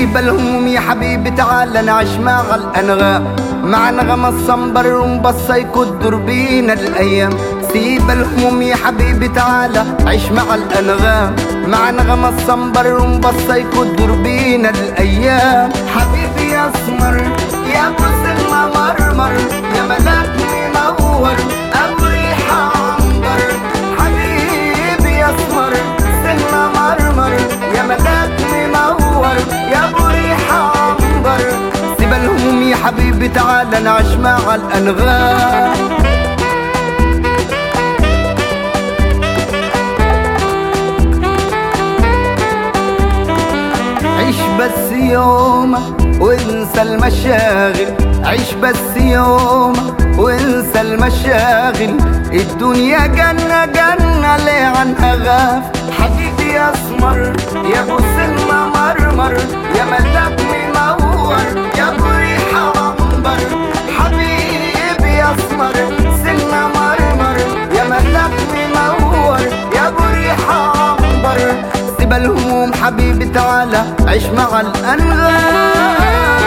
سيب الهموم يا حبيبي تعال نعيش مع الأنغام مع نغم الصنبر ونبص يكدر بينا الأيام سيب الهموم يا حبيبي تعال عيش مع الأنغام مع نغم الصنبر ونبص يكدر بينا الأيام حبيبي يا اسمر يا ابو سلمى مرمر يا ملاك منور ابو ريحه عنبر حبيبي يا اسمر سلمى مرمر يا ملاك منور يا ابو ريحه عنبر سيب الهموم يا حبيبي تعال نعيش مع الانغام عيش بس يومك وانسى المشاغل عيش بس يومك وانسى المشاغل الدنيا جنة جنة ليه عنها غاف حبيبي يا اسمر يا ابو سلمى مرمر يا ملاك منور يا ابو ريحة عنبر حبيبي يا اسمر سلمى مرمر يا ملاك منور يا ابو ريحة عنبر سيب الهموم حبيبي تعالى عيش مع الأنغام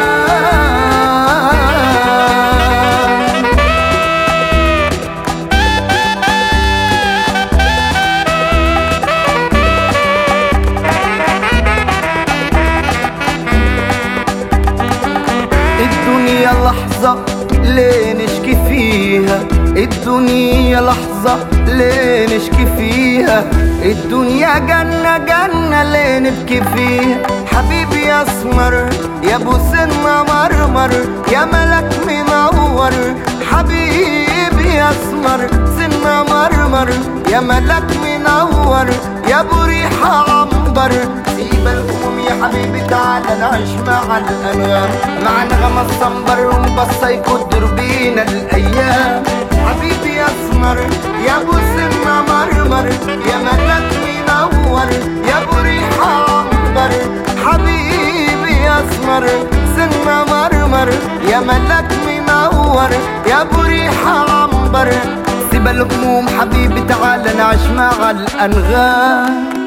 الدنيا لحظة ليه نشكي فيها الدنيا لحظة ليه نشكي فيها الدنيا جنة جنة ليه نبكي فيها حبيبي يا اسمر يا ابو سنة مرمر يا ملك منور حبيبي يا اسمر سنة مرمر يا ملك منور يا ابو ريحة عنبر سيب الهموم يا حبيبي تعال نعيش مع الانغام مع نغم الصنبر ونبص يكدر بينا الايام حبيبي يا اسمر يا ابو سنة مرمر يا ملك منور يا ابو ريحة عنبر حبيبي يا اسمر سنة مرمر يا ملك منور يا ابو ريحة عنبر سيب الهموم حبيبي تعال نعيش مع الانغام